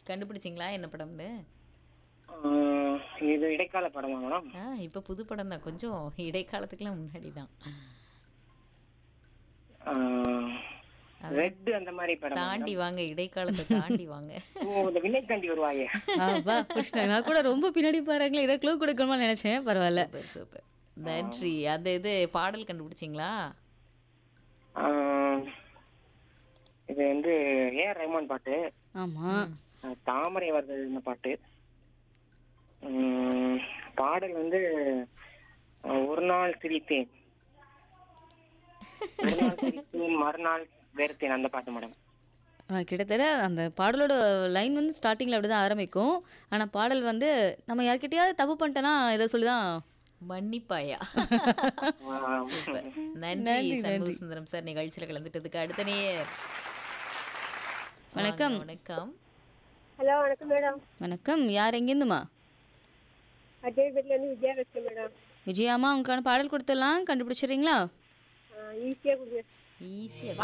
கண்டுபிடிச்சிங்களா என்ன படம்னு ஆஹ், இது இடைக்கால படமா மேடம் ஆ இப்போ புது படம் தான் கொஞ்சம் இடைக்காலத்துக்குலாம் முன்னாடி தான் ரெட் அந்த மாதிரி படம் தாண்டி வாங்க இடைக்காலத்தை தாண்டி வாங்க ஓ இந்த வினை தாண்டி வருவாயே அப்பா புஷ்ண நான் கூட ரொம்ப பின்னாடி பாருங்களேன் இதை க்ளூ கொடுக்கணுமா நினைச்சேன் பரவாயில்ல சூப்பர் சூப்பர் நன்றி அந்த இது பாடல் கண்டுபிடிச்சிங்களா ஆஹ், இது வந்து ஏஆர் ரஹ்மான் பாட்டு ஆமா ஆஹ், தாமரை அவர்கள் இந்த பாட்டு உம், பாடல் வந்து ஆஹ், ஒரு நாள் சிரித்தேன் ஒரு நாள் சிரித்தேன் மறுநாள் வெறுத்தேன் அந்த பாட்டு மேடம் ஆ, கிட்டத்தட்ட அந்த பாடலோட லைன் வந்து ஸ்டார்டிங்கில் அப்படி தான் ஆரம்பிக்கும் ஆனால் பாடல் வந்து நம்ம யார்கிட்டயாவது தப்பு பண்ணிட்டேன்னா இதை சொல்லி தான் மன்னிப்பாயா ஆஹ், சூப்பர் நன்றி சண்முக சுந்தரம் சார் நிகழ்ச்சியில் கலந்துட்டதுக்கு அடுத்த நேயர் வணக்கம். வாங்க, வணக்கம் ஹலோ வணக்கம் மேடம் வணக்கம் யார் எங்கேருந்துமா அஜய்பேட்லேருந்து விஜயா பேசுகிறேன் மேடம் விஜயாமா உங்களுக்கான பாடல் கொடுத்துடலாம் கண்டுபிடிச்சிடுறீங்களா ஈஸியாக கொடுங்க ஈஸியா